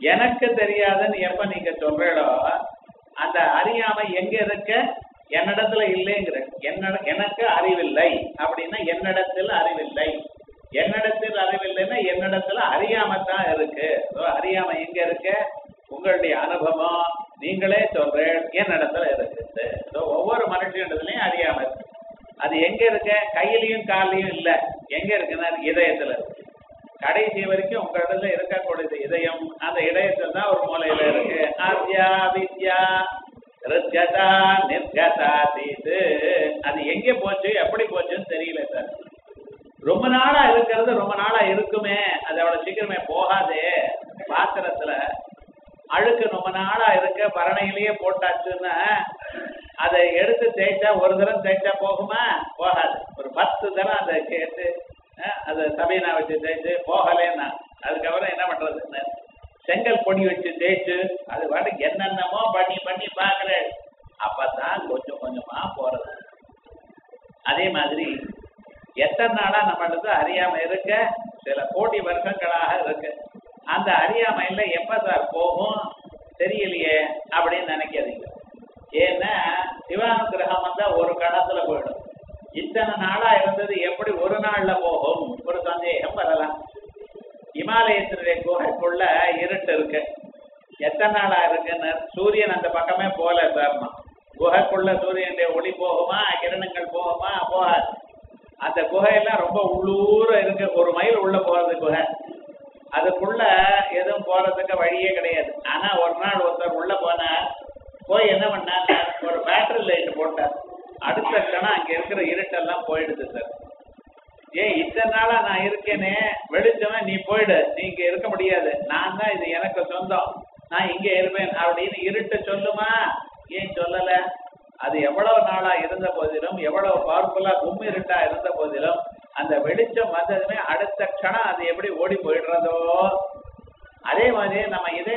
எனக்கு தெரியாதுன்னு எப்ப நீங்க சொல்றீங்களோ அந்த அறியாமை எங்க இருக்க என்னிடத்துல இல்லைங்கிற என்னிட எனக்கு அறிவில்லை அப்படின்னா என்னிடத்தில் அறிவில்லை என்னிடத்தில் அறிவில்லைன்னா என்னிடத்துல அறியாமத்தான் இருக்கு So, அறியாமை எங்க இருக்கு உங்களுடைய அனுபவம் நீங்களே சொல்றேன் என்னிடத்துல இருக்குது So, ஒவ்வொரு மனுஷனிடத்துலயும் அறியாமை இருக்கு அது எங்க இருக்க கையிலயும் காலையும் இல்ல எங்க இருக்குன்னா இதயத்துல இருக்கு கடைசி வரைக்கும் உங்க இடத்துல இருக்கக்கூடியது இதயம் அந்த இதயத்துல தான் ஒரு மூலையில இருக்கு ஆத்யா வித்யா ரித்யதா நிர்கதா தீது அது எங்க போச்சு எப்படி போச்சுன்னு தெரியல சார் ரொம்ப நாளா இருக்கிறது ரொம்ப நாளா இருக்குமே அது அவ்வளவு சீக்கிரமே போகாதே பாத்திரத்துல அழுக்கு ரொம்ப நாளா இருக்க பரணையிலேயே போட்டாச்சுன்னா அதை எடுத்து தேய்ச்சா ஒரு தரம் தேய்ச்சா போகுமா போகாது ஒரு பத்து தரம் அதை கேட்டு அஹ், அதை சபீனா வச்சு தேய்ச்சு போகலைன்னா அதுக்கப்புறம் என்ன பண்றதுன்னு செங்கல் பொடி வச்சு தேய்ச்சு அது பாட்டுக்கு என்னென்னமோ பண்ணி பண்ணி பார்க்கிறேன் அப்பதான் கொஞ்சம் கொஞ்சமா போறது அதே மாதிரி எத்தனை நாளா நம்மளுக்கு அறியாம இருக்க சில கோடி வருஷங்களாக இருக்கு அந்த அறியாமையில எப்ப சார் போகும் தெரியலையே அப்படின்னு நினைக்காதீங்க ஏன்னா சிவானுகிரகம் வந்தா ஒரு கணத்துல போயிடும் இத்தனை நாளா இருந்தது எப்படி ஒரு நாள்ல போகும் ஒரு சந்தேகம் வரலாம் இமாலயத்தினுடைய குகைக்குள்ள இருட்டு இருக்கு எத்தனை நாளா இருக்குன்னு சூரியன் அந்த பக்கமே போல சார்மா குகைக்குள்ள சூரியனுடைய ஒளி போகுமா கிரணங்கள் போகுமா போகாது அந்த குகையெல்லாம் ரொம்ப உள்ளூர இருக்கு ஒரு மைல் உள்ள போறது குகை அதுக்குள்ள எதுவும் போறதுக்கு வழியே கிடையாது ஆனா ஒரு நாள் ஒருத்தர் உள்ள போனார் போய் என்ன பண்ணார் ஒரு பேட்டரி லைட் போட்டார் அடுத்த கணம் அங்க இருக்கிற இருட்டெல்லாம் போயிடுது சார் ஏன் இத்தனை நாளா நான் இருக்கேனே வெளிச்சமே நீ போயிடு நீங்க இருக்க முடியாது நான் தான் இது எனக்கு சொந்தம் நான் இங்க இருப்பேன் அப்படின்னு இருட்டு சொல்லுமா ஏன் சொல்லல அது எவ்வளவு நாளா இருந்த போதிலும் எவ்வளவு பவர்ஃபுல்லா கும்மி இருட்டா இருந்த போதிலும் அந்த வெளிச்சம் வந்ததுமே அடுத்த க்ஷணம் அது எப்படி ஓடி போயிடுறதோ அதே மாதிரி நம்ம இதே